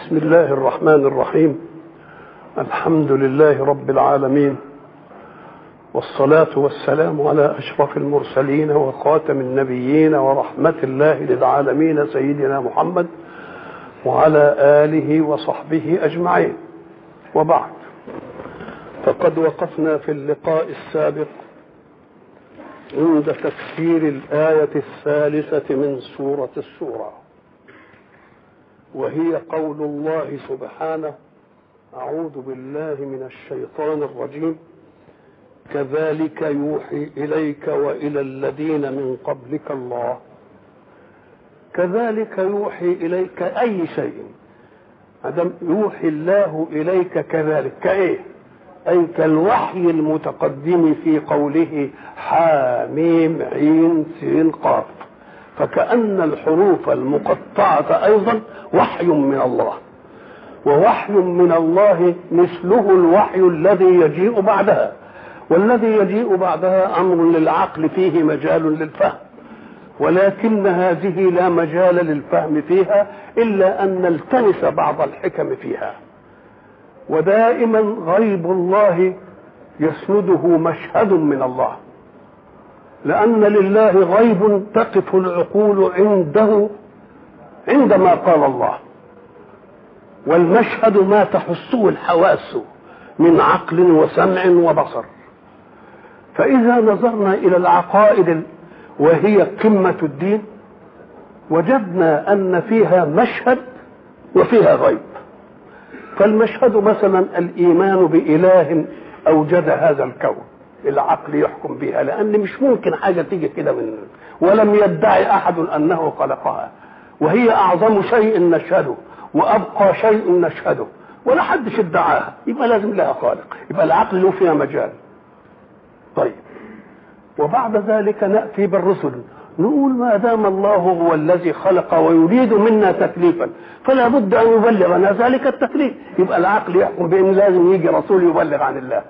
بسم الله الرحمن الرحيم الحمد لله رب العالمين والصلاة والسلام على أشرف المرسلين وخاتم النبيين ورحمة الله للعالمين سيدنا محمد وعلى آله وصحبه أجمعين وبعد فقد وقفنا في اللقاء السابق عند تفسير الآية الثالثة من سورة السورة وهي قول الله سبحانه أعوذ بالله من الشيطان الرجيم كذلك يوحي إليك وإلى الذين من قبلك الله كذلك يوحي إليك أي شيء عدم يوحي الله إليك كذلك كإيه أي كالوحي المتقدم في قوله حاميم عين سين قاف فكأن الحروف المقطعة أيضا وحي من الله ووحي من الله مثله الوحي الذي يجيء بعدها والذي يجيء بعدها أمر للعقل فيه مجال للفهم ولكن هذه لا مجال للفهم فيها إلا أن نلتمس بعض الحكم فيها ودائما غيب الله يسنده مشهد من الله لأن لله غيب تقف العقول عنده عندما قال الله والمشهد ما تحسه الحواس من عقل وسمع وبصر فإذا نظرنا إلى العقائد وهي قمة الدين وجدنا أن فيها مشهد وفيها غيب فالمشهد مثلا الإيمان بإله أوجد هذا الكون العقل يحكم بها لأن مش ممكن حاجة تيجي كده من ولم يدعي أحد أنه خلقها وهي أعظم شيء نشهده وأبقى شيء نشهده ولا حدش ادعاها يبقى لازم لها خالق يبقى العقل له فيها مجال طيب وبعد ذلك نأتي بالرسل نقول ما دام الله هو الذي خلق ويريد منا تكليفا فلا بد ان يبلغنا ذلك التكليف يبقى العقل يحكم بان لازم يجي رسول يبلغ عن الله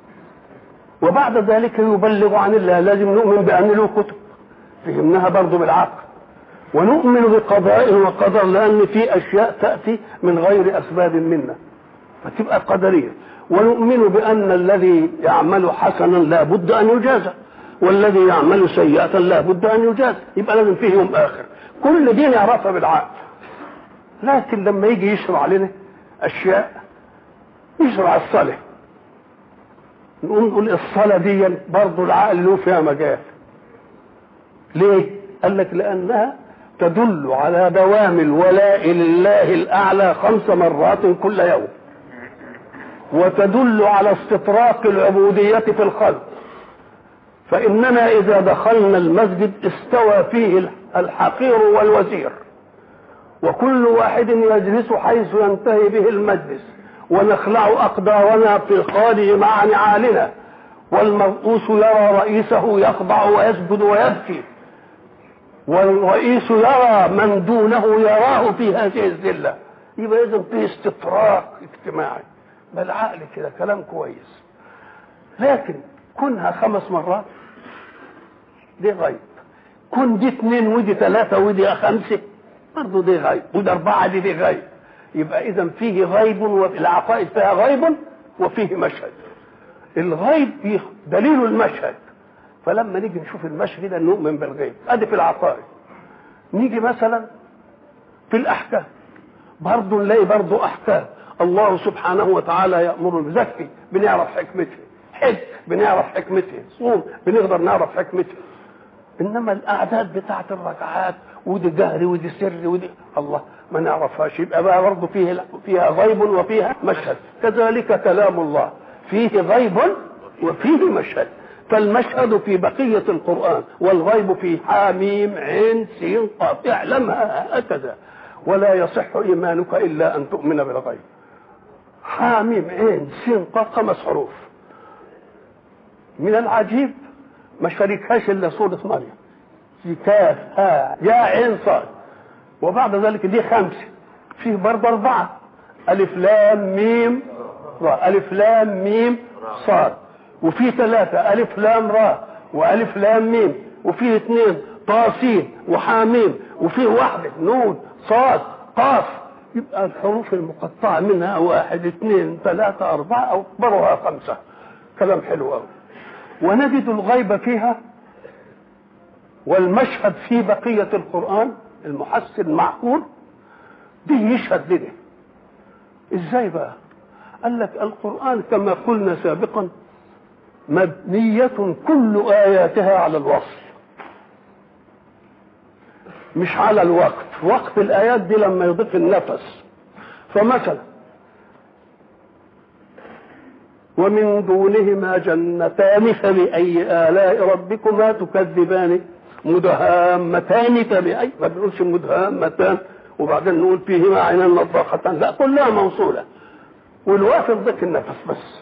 وبعد ذلك يبلغ عن الله لازم نؤمن بان له كتب فهمناها برضه بالعقل ونؤمن بقضاء وقدر لان في اشياء تاتي من غير اسباب منا فتبقى قدريه ونؤمن بان الذي يعمل حسنا لا بد ان يجازى والذي يعمل سيئة لا بد أن يجاز يبقى لازم فيه يوم آخر كل دين يعرفها بالعقل لكن لما يجي يشرع لنا أشياء يشرع الصلاة نقوم نقول الصلاة دي برضه العقل له فيها مجال ليه؟ قال لك لأنها تدل على دوام الولاء لله الأعلى خمس مرات كل يوم وتدل على استطراق العبودية في الخلق فإننا إذا دخلنا المسجد استوى فيه الحقير والوزير وكل واحد يجلس حيث ينتهي به المجلس ونخلع أقدارنا في الخارج مع نعالنا والمرؤوس يرى رئيسه يخضع ويسجد ويبكي والرئيس يرى من دونه يراه في هذه الذلة يبقى إذا فيه استطراق اجتماعي بالعقل كده كلام كويس لكن كونها خمس مرات دي غيب كن دي اثنين ودي ثلاثة ودي خمسة برضه دي غيب ودي أربعة دي دي غيب يبقى إذا فيه غيب والعقائد فيها غيب وفيه مشهد الغيب فيه دليل المشهد فلما نيجي نشوف المشهد ده نؤمن بالغيب ادي في العقائد نيجي مثلا في الاحكام برضه نلاقي برضه احكام الله سبحانه وتعالى يامر بزكي بنعرف حكمته حج بنعرف حكمته صوم بنقدر نعرف حكمته انما الاعداد بتاعت الركعات ودي جهر ودي سر ودي الله ما نعرفهاش يبقى بقى برضه فيه فيها غيب وفيها مشهد كذلك كلام الله فيه غيب وفيه مشهد فالمشهد في بقية القرآن والغيب في حاميم عين سين قاف اعلمها هكذا ولا يصح إيمانك إلا أن تؤمن بالغيب حاميم عين سين قاف خمس حروف من العجيب ما شاركهاش الا سوره مريم في كاف ها يا عين صاد وبعد ذلك دي خمسه فيه برضه اربعه الف لام ميم را الف لام ميم صاد وفي ثلاثه الف لام را والف لام ميم وفيه اثنين طاسين وحاميم وفيه واحده نون صاد قاف يبقى الحروف المقطعة منها واحد اثنين ثلاثة أربعة أو أكبرها خمسة كلام حلو أوي ونجد الغيب فيها والمشهد في بقية القرآن المحسن معقول دي يشهد لنا ازاي بقى قال لك القرآن كما قلنا سابقا مبنية كل آياتها على الوصل مش على الوقت وقت الآيات دي لما يضيف النفس فمثلا ومن دونهما جنتان فبأي آلاء ربكما تكذبان مدهامتان فبأي ما بنقولش مدهامتان وبعدين نقول فيهما عينان نضاختان لا كلها موصولة والواقف ضيف النفس بس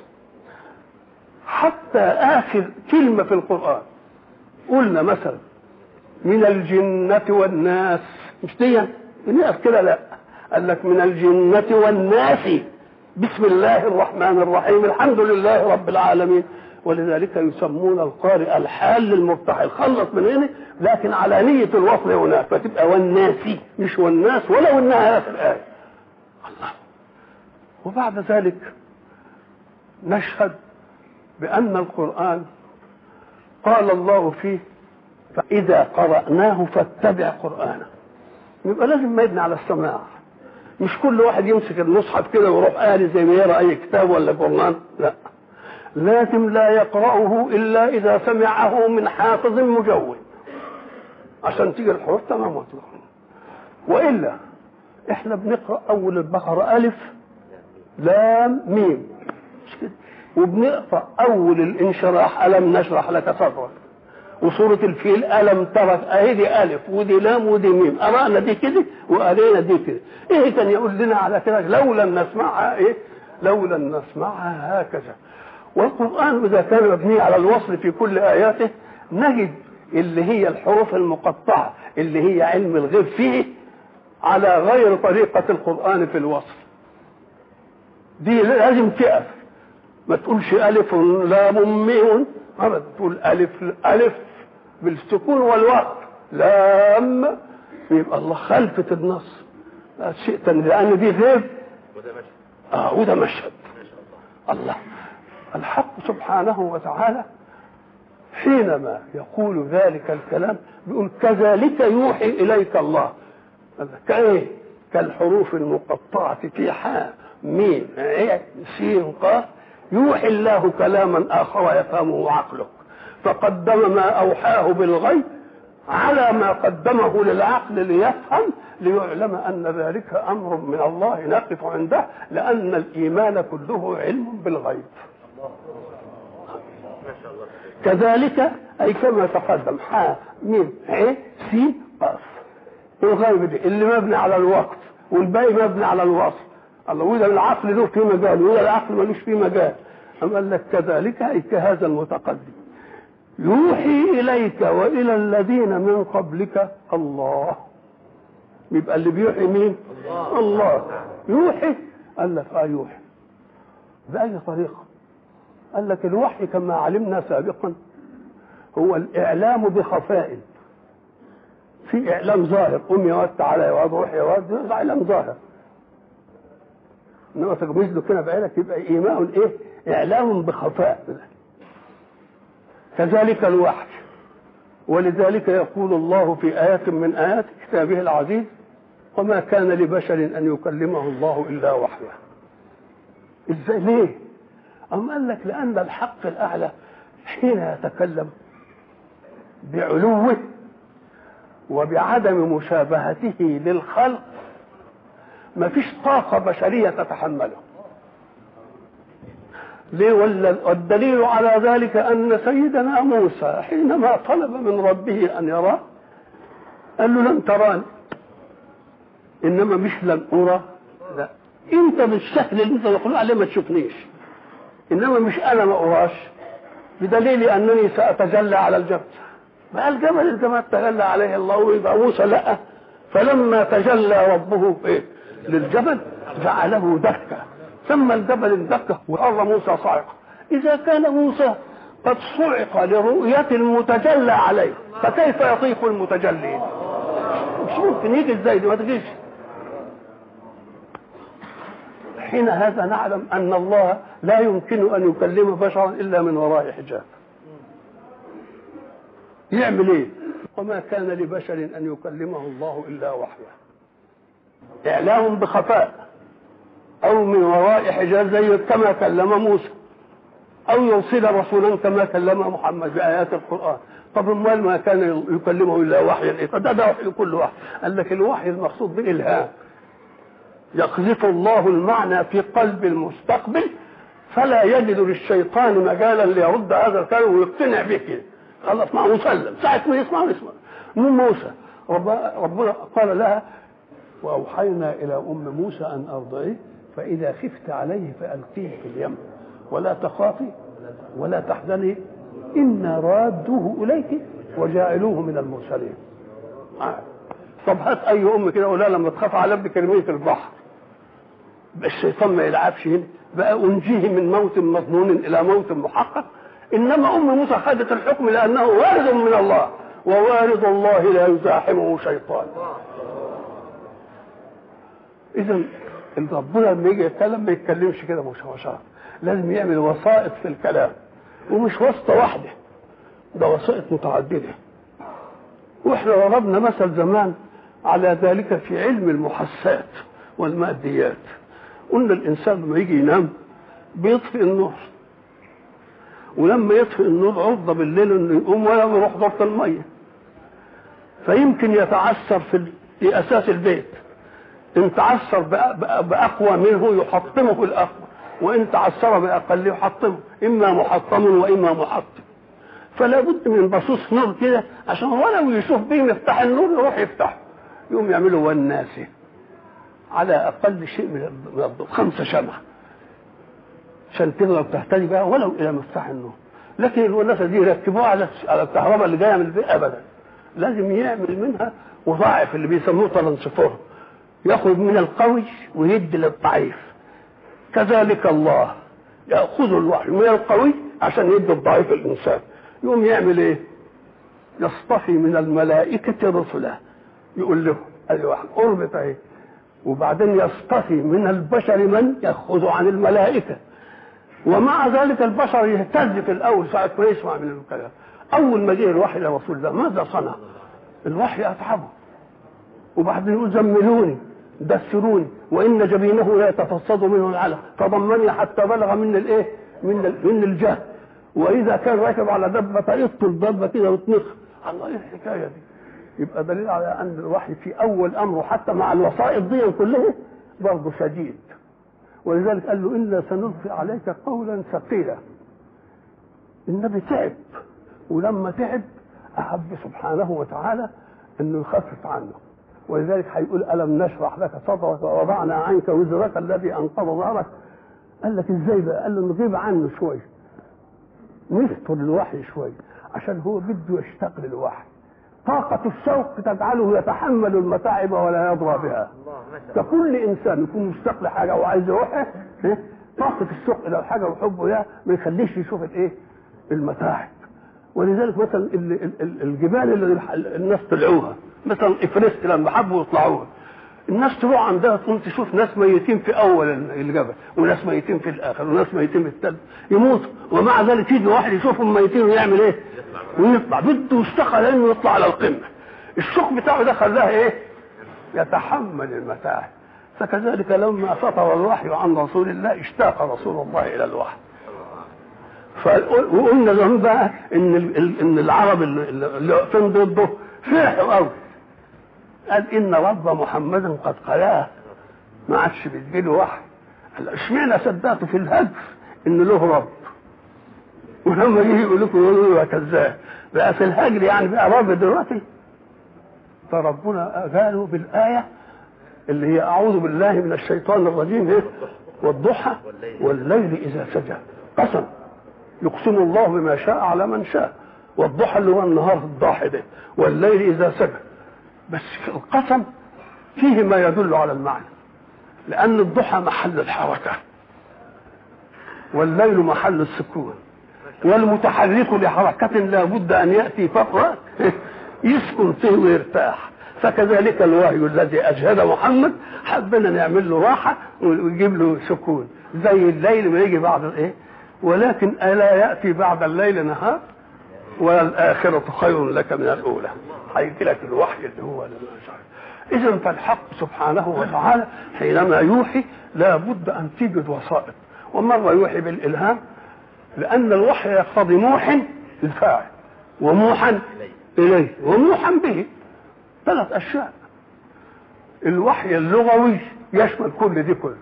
حتى آخر كلمة في القرآن قلنا مثلا من الجنة والناس مش دي بنقف كده لا قال لك من الجنة والناس بسم الله الرحمن الرحيم الحمد لله رب العالمين ولذلك يسمون القارئ الحال للمرتحل خلص من هنا لكن على نية الوصل هناك فتبقى والناسي مش والناس ولو انها في الآية الله وبعد ذلك نشهد بأن القرآن قال الله فيه فإذا قرأناه فاتبع قرآنه يبقى لازم ما يبني على السماع مش كل واحد يمسك المصحف كده ويروح قاري زي ما يقرا اي كتاب ولا قرآن لا لازم لا يقرأه إلا إذا سمعه من حافظ مجود عشان تيجي الحروف تمام وتروح وإلا إحنا بنقرأ أول البقرة ألف لام ميم مش كده وبنقرأ أول الانشراح ألم نشرح لك صدرك وسورة الفيل ألم ترك أهي دي ألف ودي لام ودي ميم قرأنا دي كده وقرينا دي كده إيه كان يقول لنا على كده لولا نسمعها إيه لولا نسمعها هكذا والقرآن إذا كان مبني على الوصل في كل آياته نجد اللي هي الحروف المقطعة اللي هي علم الغيب فيه على غير طريقة القرآن في الوصل دي لازم تقف ما تقولش ألف لام ميم أبدا تقول ألف ألف بالسكون والوقت لام يبقى الله خلفت النص شيء تاني لأن دي غيب وده مشهد آه وده مشهد ما شاء الله الله الحق سبحانه وتعالى حينما يقول ذلك الكلام بيقول كذلك يوحي إليك الله كايه كالحروف المقطعة في حاء ميم عين سين قاف يوحي الله كلاما آخر يفهمه عقلك فقدم ما أوحاه بالغيب على ما قدمه للعقل ليفهم ليعلم أن ذلك أمر من الله نقف عنده لأن الإيمان كله علم بالغيب ما شاء الله كذلك أي كما تقدم حاء ميم عين سين قاف الغيب دي اللي مبني على الوقت والباقي مبني على الوصف الله وإذا العقل له في مجال وإذا العقل ملوش في مجال أم قال لك كذلك أي كهذا المتقدم يوحي إليك وإلى الذين من قبلك الله يبقى اللي بيوحي مين؟ الله. الله يوحي قال لك اه يوحي بأي طريقة؟ قال لك الوحي كما علمنا سابقا هو الإعلام بخفاء في إعلام ظاهر قم يا واد تعالى يا واد روح يا واد ده إعلام ظاهر إنما تغمز له كده بعينك يبقى إيماء إيه؟ إعلام بخفاء كذلك الوحي ولذلك يقول الله في آية من آيات كتابه العزيز وما كان لبشر أن يكلمه الله إلا وحيه إزاي ليه؟ أم قال لك لأن الحق الأعلى حين يتكلم بعلوه وبعدم مشابهته للخلق ما فيش طاقة بشرية تتحمله ليه ولا والدليل على ذلك أن سيدنا موسى حينما طلب من ربه أن يراه قال له لن تراني إنما مش لن أرى لا أنت بالسهل اللي أنت تقول عليه ما تشوفنيش إنما مش أنا ما أراش بدليل أنني سأتجلى على الجبل بقى الجبل اللي ما تجلى عليه الله ويبقى موسى لا فلما تجلى ربه إيه؟ للجبل جعله دكة ثم الجبل اندكه وقال موسى صاعقة إذا كان موسى قد صعق لرؤية المتجلى عليه فكيف يطيق المتجلي مش ممكن يجي ازاي دي ما تجيش حين هذا نعلم أن الله لا يمكن أن يكلم بشرا إلا من وراء حجاب يعمل ايه وما كان لبشر ان يكلمه الله الا وحيه اعلام بخفاء او من وراء حجاب زي كما كلم موسى او يرسل رسولا كما كلم محمد بايات القران طب امال ما كان يكلمه الا وحيا ايه ده ده وحي كل وحي قال لك الوحي المقصود به الهام يقذف الله المعنى في قلب المستقبل فلا يجد للشيطان مجالا ليرد هذا الكلام ويقتنع به كده خلاص مع مسلم ساعة ما يسمع يسمع من موسى رب ربنا قال لها وأوحينا إلى أم موسى أن أرضعيه فإذا خفت عليه فألقيه في اليم ولا تخافي ولا تحزني إنا رادوه إليك وجاعلوه من المرسلين آه. طب هات أي أم كده ولا لما تخاف على ابنك ارميه في البحر الشيطان ما يلعبش هنا بقى أنجيه من موت مظنون إلى موت محقق انما ام موسى خدت الحكم لانه وارد من الله ووارد الله لا يزاحمه شيطان اذا ربنا لما يجي يتكلم ما يتكلمش كده مشوشات لازم يعمل وسائط في الكلام ومش واسطه واحده ده وسائط متعدده واحنا ضربنا مثل زمان على ذلك في علم المحسات والماديات قلنا الانسان لما يجي ينام بيطفئ النور ولما يطفئ النور عرضه بالليل انه يقوم ولا يروح دورة الميه فيمكن يتعثر في في اساس البيت ان تعثر باقوى منه يحطمه في الاقوى وان تعثر باقل يحطمه اما محطم واما محطم فلا بد من بصوص نور كده عشان ولو يشوف بيه مفتاح النور يروح يفتحه يقوم يعملوا والناسه على اقل شيء من الضوء خمسه شمعه عشان تقدر تهتدي بقى ولو الى مفتاح النور لكن الوناسه دي يركبوها على على الكهرباء اللي جايه من البيت ابدا لازم يعمل منها وضاعف اللي بيسموه ترانسفورم ياخذ من القوي ويدي للضعيف كذلك الله ياخذ الوحي من القوي عشان يدي الضعيف الانسان يقوم يعمل ايه يصطفي من الملائكه رسلا يقول له ايوه اربط اهي وبعدين يصطفي من البشر من ياخذ عن الملائكه ومع ذلك البشر يهتز في الاول ساعه ما يسمع من الكلام اول ما جه الوحي لرسول الله ماذا صنع الوحي اتعبه وبعدين يقول زملوني دثروني وان جبينه لا يتفصد منه العلق فضمني حتى بلغ من الايه من ال- من الجهل واذا كان راكب على دبه يقتل الدبه كده وتنخ الله ايه الحكايه دي يبقى دليل على ان الوحي في اول امره حتى مع الوسائط دي كلها برضه شديد ولذلك قال له انا سنلقي عليك قولا ثقيلا النبي تعب ولما تعب احب سبحانه وتعالى انه يخفف عنه ولذلك هيقول الم نشرح لك صدرك ووضعنا عنك وزرك الذي انقض ظهرك قال لك ازاي بقى قال له نغيب عنه شويه نستر الوحي شويه عشان هو بده يشتاق للوحي طاقة الشوق تجعله يتحمل المتاعب ولا يضرى بها الله ما شاء الله فكل انسان يكون مشتاق لحاجه وعايز يروحها إيه؟ طاقه الشوق الى الحاجه وحبه اياها ما يخليش يشوف الايه؟ المتاعب ولذلك مثلا ال- ال- ال- الجبال اللي الح- الناس طلعوها مثلا افرست لما حبوا يطلعوها الناس تروح عندها تقوم تشوف ناس ميتين في اول الجبل وناس ميتين في الاخر وناس ميتين في الثالث يموتوا ومع ذلك يجي واحد يشوفهم ميتين ويعمل ايه؟ ويطلع بده يشتغل لانه يطلع على القمه الشوق بتاعه ده خلاه ايه؟ يتحمل المتاعب فكذلك لما سطر الوحي عن رسول الله اشتاق رسول الله الى الوحي فقل- وقلنا زمان بقى ان ال- ال- ان العرب اللي اللي واقفين ضده فرحوا قوي قال ان رب محمد قد قلاه ما عادش بيديله وحي قال اشمعنى صدقته في الهجر ان له رب ولما يجي يقول لكم يقولوا له كذاب بقى في الهجر يعني بقى رب دلوقتي فربنا قالوا بالآية اللي هي أعوذ بالله من الشيطان الرجيم إيه؟ والضحى والليل إذا سجى قسم يقسم الله بما شاء على من شاء والضحى اللي هو النهار الضاحي ده والليل إذا سجى بس القسم فيه ما يدل على المعنى لأن الضحى محل الحركة والليل محل السكون والمتحرك لحركة لا بد أن يأتي فقرة يسكن فيه ويرتاح فكذلك الوحي الذي اجهد محمد حبنا نعمل له راحه ونجيب له سكون زي الليل ما يجي بعد الايه ولكن الا ياتي بعد الليل نهار والآخرة خير لك من الأولى هيجي لك الوحي اللي هو إذا فالحق سبحانه وتعالى حينما يوحي لا بد أن توجد وسائط ومرة يوحي بالإلهام لأن الوحي يقتضي موح الفاعل وموحا إليه وموحا به ثلاث أشياء الوحي اللغوي يشمل كل دي كله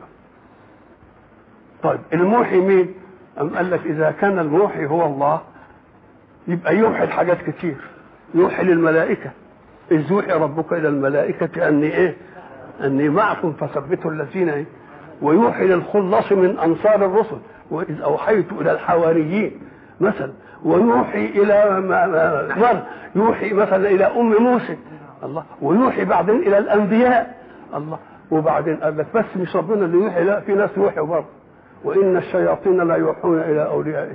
طيب الموحي مين؟ أم قال لك إذا كان الموحي هو الله يبقى يوحي لحاجات كتير يوحي للملائكة إذ يوحي ربك إلى الملائكة أني إيه؟ أني معكم فثبتوا الذين إيه؟ ويوحي للخلص من أنصار الرسل وإذ أوحيت إلى الحواريين مثلا ويوحي إلى ما يوحي مثلا إلى أم موسى الله ويوحي بعدين إلى الأنبياء الله وبعدين قال لك بس مش ربنا اللي يوحي لا في ناس يوحي برضه وإن الشياطين لا يوحون إلى أوليائهم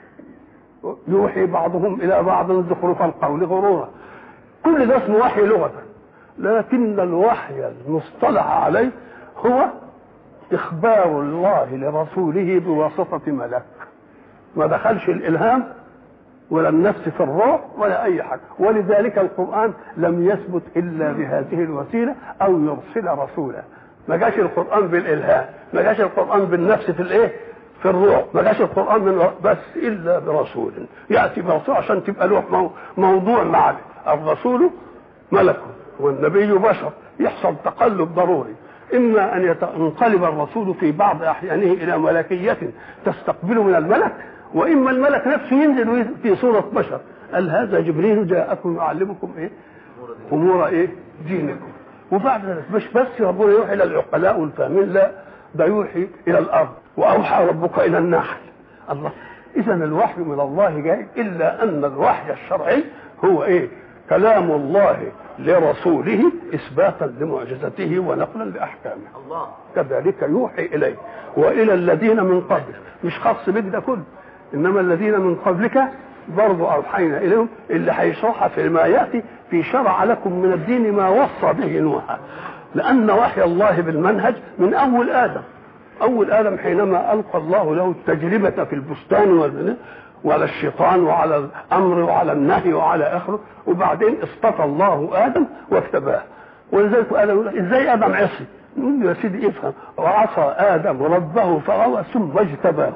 يوحي بعضهم الى بعض زخرف القول غرورا كل ده اسمه وحي لغه لكن الوحي المصطلح عليه هو اخبار الله لرسوله بواسطه ملك ما دخلش الالهام ولا النفس في الروح ولا اي حاجه ولذلك القران لم يثبت الا بهذه الوسيله او يرسل رسولا ما جاش القران بالالهام ما جاش القران بالنفس في الايه في الروح ما جاش القران من بس الا برسول ياتي برسول عشان تبقى له موضوع معنا الرسول ملك والنبي بشر يحصل تقلب ضروري اما ان ينقلب الرسول في بعض احيانه الى ملكيه تستقبله من الملك واما الملك نفسه ينزل في صوره بشر قال هذا جبريل جاءكم يعلمكم ايه امور ايه دينكم وبعد ذلك مش بس ربنا يوحي الى العقلاء والفاهمين لا ده يوحي الى الارض واوحى ربك الى النحل الله اذا الوحي من الله جاي الا ان الوحي الشرعي هو ايه كلام الله لرسوله اثباتا لمعجزته ونقلا لاحكامه الله كذلك يوحي اليه والى الذين من قبلك مش خاص بك ده كله انما الذين من قبلك برضو اوحينا اليهم اللي هيشرحها فيما ياتي في شرع لكم من الدين ما وصى به نوحا لان وحي الله بالمنهج من اول ادم اول ادم حينما القى الله له التجربه في البستان والبناء وعلى الشيطان وعلى الامر وعلى النهي وعلى اخره وبعدين اصطفى الله ادم واكتباه ولذلك قال ازاي ادم عصي؟ نقول له يا سيدي افهم وعصى ادم ربه فغوى ثم اجتباه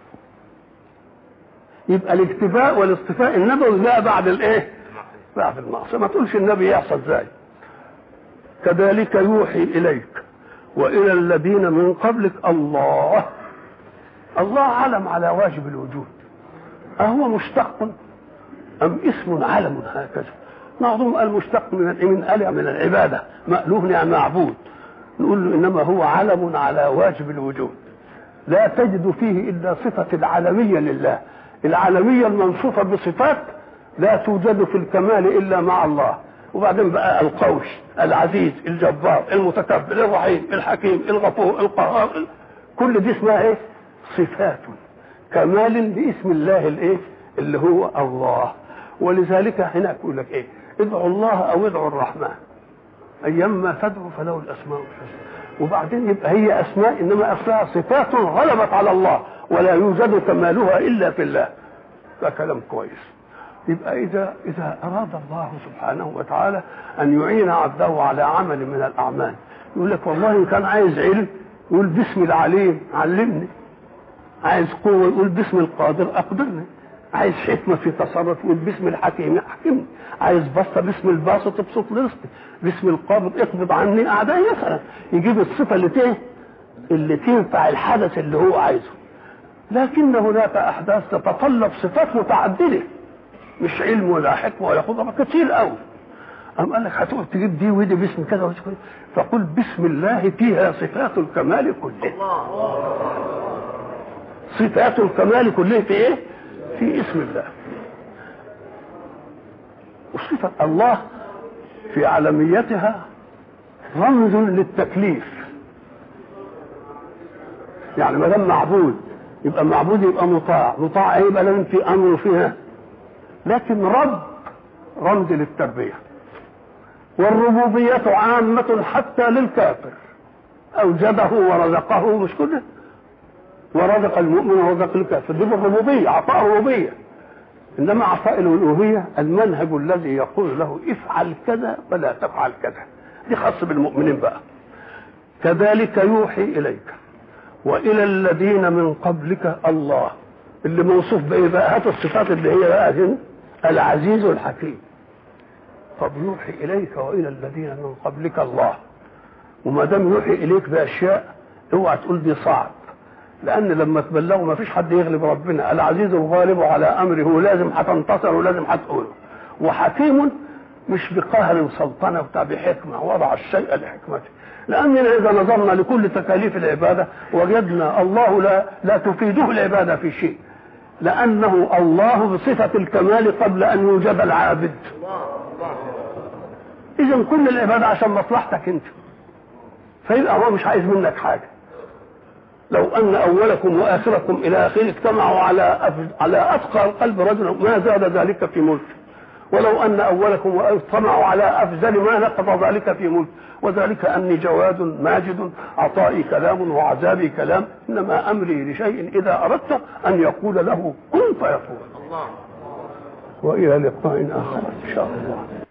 يبقى الاجتباء والاصطفاء النبوي جاء بعد الايه؟ بعد المعصيه ما تقولش النبي يحصل ازاي كذلك يوحي اليك والى الذين من قبلك الله الله علم على واجب الوجود أهو مشتق أم اسم علم هكذا بعضهم قال مشتق من من ألع من العبادة مألوه يعني معبود نقول له إنما هو علم على واجب الوجود لا تجد فيه إلا صفة العالمية لله العالمية المنصوفة بصفات لا توجد في الكمال إلا مع الله وبعدين بقى القوش العزيز الجبار المتكبر الرحيم الحكيم الغفور القهار كل دي اسمها ايه صفات كمال باسم الله الايه اللي هو الله ولذلك هناك يقول لك ايه ادعوا الله او ادعوا الرحمن ايما تدعو فله الاسماء الحسنى وبعدين يبقى هي اسماء انما اصلها صفات غلبت على الله ولا يوجد كمالها الا في الله ده كلام كويس يبقى اذا اذا اراد الله سبحانه وتعالى ان يعين عبده على عمل من الاعمال يقول لك والله ان كان عايز علم يقول باسم العليم علمني عايز قوه يقول باسم القادر اقدرني عايز حكمه في تصرف يقول باسم الحكيم احكمني عايز بسطه باسم الباسط ابسط رزقي باسم القابض اقبض عني اعدائي مثلا يجيب الصفه اللي تيه اللي تنفع الحدث اللي هو عايزه لكن هناك احداث تتطلب صفات متعدده مش علم ولا حكمه ولا قدره كتير قوي أم قال لك هتقعد تجيب دي ودي باسم كذا واسم كذا فقل بسم الله فيها صفات الكمال كله صفات الكمال كله في ايه؟ في اسم الله وصفة الله في عالميتها رمز للتكليف يعني ما دام معبود يبقى معبود يبقى مطاع مطاع ايه يبقى لازم في امر فيها لكن رب رمز للتربيه والربوبية عامة حتى للكافر أوجده ورزقه مش كده ورزق المؤمن ورزق الكافر دي بالربوبية عطاء الربوبية إنما عطاء الألوهية المنهج الذي يقول له افعل كذا ولا تفعل كذا دي خاص بالمؤمنين بقى كذلك يوحي إليك وإلى الذين من قبلك الله اللي موصوف بإيه بقى هات الصفات اللي هي بقى هنا العزيز الحكيم طب يوحي إليك وإلى الذين من قبلك الله وما دام يوحي إليك بأشياء اوعى تقول دي صعب لأن لما تبلغوا ما فيش حد يغلب ربنا العزيز الغالب على أمره لازم هتنتصر ولازم هتقوله وحكيم مش بقهر سلطنة بتاع بحكمة وضع الشيء لحكمته لأننا إذا نظرنا لكل تكاليف العبادة وجدنا الله لا لا تفيده العبادة في شيء لأنه الله بصفة الكمال قبل أن يوجد العابد إذا كل العبادة عشان مصلحتك أنت فيبقى هو مش عايز منك حاجة لو أن أولكم وآخركم إلى آخره اجتمعوا على على أتقى قلب رجل ما زاد ذلك في ملك ولو أن أولكم اجتمعوا على أفزل ما نقض ذلك في ملك وذلك أني جواد ماجد عطائي كلام وعذابي كلام إنما أمري لشيء إذا أردت أن يقول له كن فيكون الله وإلى لقاء آخر إن شاء الله